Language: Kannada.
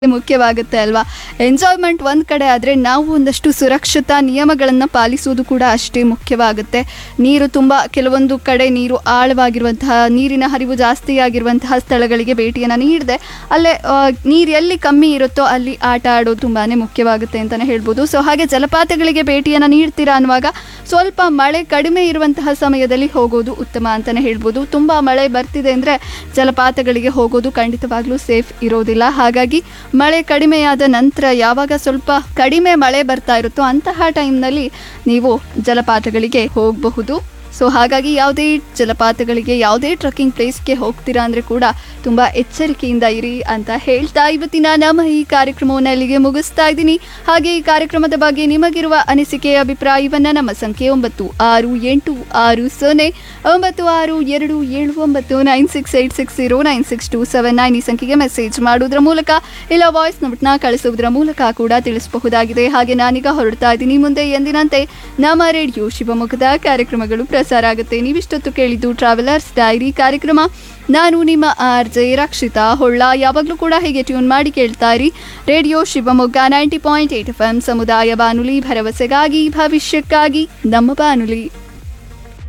ಮುಖ್ಯವಾಗುತ್ತೆ ಅಲ್ವಾ ಎಂಜಾಯ್ಮೆಂಟ್ ಒಂದು ಕಡೆ ಆದರೆ ನಾವು ಒಂದಷ್ಟು ಸುರಕ್ಷತಾ ನಿಯಮಗಳನ್ನು ಪಾಲಿಸುವುದು ಕೂಡ ಅಷ್ಟೇ ಮುಖ್ಯವಾಗುತ್ತೆ ನೀರು ತುಂಬ ಕೆಲವೊಂದು ಕಡೆ ನೀರು ಆಳವಾಗಿರುವಂತಹ ನೀರಿನ ಹರಿವು ಜಾಸ್ತಿ ಆಗಿರುವಂತಹ ಸ್ಥಳಗಳಿಗೆ ಭೇಟಿಯನ್ನು ನೀಡದೆ ಅಲ್ಲೇ ಆ, ನೀರು ಎಲ್ಲಿ ಕಮ್ಮಿ ಇರುತ್ತೋ ಅಲ್ಲಿ ಆಟ ಆಡೋದು ತುಂಬಾ ಮುಖ್ಯವಾಗುತ್ತೆ ಅಂತಲೇ ಹೇಳ್ಬೋದು ಸೊ ಹಾಗೆ ಜಲಪಾತಗಳಿಗೆ ಭೇಟಿಯನ್ನು ನೀಡ್ತೀರಾ ಅನ್ನುವಾಗ ಸ್ವಲ್ಪ ಮಳೆ ಕಡಿಮೆ ಇರುವಂತಹ ಸಮಯದಲ್ಲಿ ಹೋಗೋದು ಉತ್ತಮ ಅಂತಲೇ ಹೇಳ್ಬೋದು ತುಂಬ ಮಳೆ ಬರ್ತಿದೆ ಅಂದರೆ ಜಲಪಾತಗಳಿಗೆ ಹೋಗೋದು ಖಂಡಿತವಾಗ್ಲೂ ಸೇಫ್ ಇರೋದಿಲ್ಲ ಹಾಗಾಗಿ ಮಳೆ ಕಡಿಮೆಯಾದ ನಂತರ ಯಾವಾಗ ಸ್ವಲ್ಪ ಕಡಿಮೆ ಮಳೆ ಬರ್ತಾ ಇರುತ್ತೋ ಅಂತಹ ಟೈಮ್ನಲ್ಲಿ ನೀವು ಜಲಪಾತಗಳಿಗೆ ಹೋಗಬಹುದು ಸೊ ಹಾಗಾಗಿ ಯಾವುದೇ ಜಲಪಾತಗಳಿಗೆ ಯಾವುದೇ ಟ್ರಕ್ಕಿಂಗ್ ಪ್ಲೇಸ್ಗೆ ಹೋಗ್ತೀರಾ ಅಂದರೆ ಕೂಡ ತುಂಬ ಎಚ್ಚರಿಕೆಯಿಂದ ಇರಿ ಅಂತ ಹೇಳ್ತಾ ಇವತ್ತಿನ ನಮ್ಮ ಈ ಕಾರ್ಯಕ್ರಮವನ್ನು ಅಲ್ಲಿಗೆ ಮುಗಿಸ್ತಾ ಇದ್ದೀನಿ ಹಾಗೆ ಈ ಕಾರ್ಯಕ್ರಮದ ಬಗ್ಗೆ ನಿಮಗಿರುವ ಅನಿಸಿಕೆ ಅಭಿಪ್ರಾಯವನ್ನು ನಮ್ಮ ಸಂಖ್ಯೆ ಒಂಬತ್ತು ಆರು ಎಂಟು ಆರು ಸೊನ್ನೆ ಒಂಬತ್ತು ಆರು ಎರಡು ಏಳು ಒಂಬತ್ತು nine six eight six zero nine six two seven nine ಈ ಸಂಖ್ಯೆಗೆ ಮೆಸೇಜ್ ಮಾಡುವುದರ ಮೂಲಕ ಇಲ್ಲ ವಾಯ್ಸ್ ನೋಟ್ನ ಕಳಿಸುವುದರ ಮೂಲಕ ಕೂಡ ತಿಳಿಸಬಹುದಾಗಿದೆ ಹಾಗೆ ನಾನೀಗ ಹೊರಡ್ತಾ ಇದ್ದೀನಿ ಮುಂದೆ ಎಂದಿನಂತೆ ನಮ್ಮ ರೇಡಿಯೋ ಶಿವಮೊಗ್ಗದ ಕಾರ್ಯಕ್ರಮಗಳು ಪ್ರಸಾರ ಆಗುತ್ತೆ ನೀವಿಷ್ಟೊತ್ತು ಕೇಳಿದ್ದು ಟ್ರಾವೆಲರ್ಸ್ ಡೈರಿ ಕಾರ್ಯಕ್ರಮ ನಾನು ನಿಮ್ಮ ಆರ್ ಜೆ ರಕ್ಷಿತಾ ಹೊಳ್ಳ ಯಾವಾಗಲೂ ಕೂಡ ಹೀಗೆ ಟ್ಯೂನ್ ಮಾಡಿ ಕೇಳ್ತಾ ಇರಿ radio Shivamogga ninety point eight F M ಸಮುದಾಯ ಬಾನುಲಿ ಭರವಸೆಗಾಗಿ ಭವಿಷ್ಯಕ್ಕಾಗಿ ನಮ್ಮ ಬಾನುಲಿ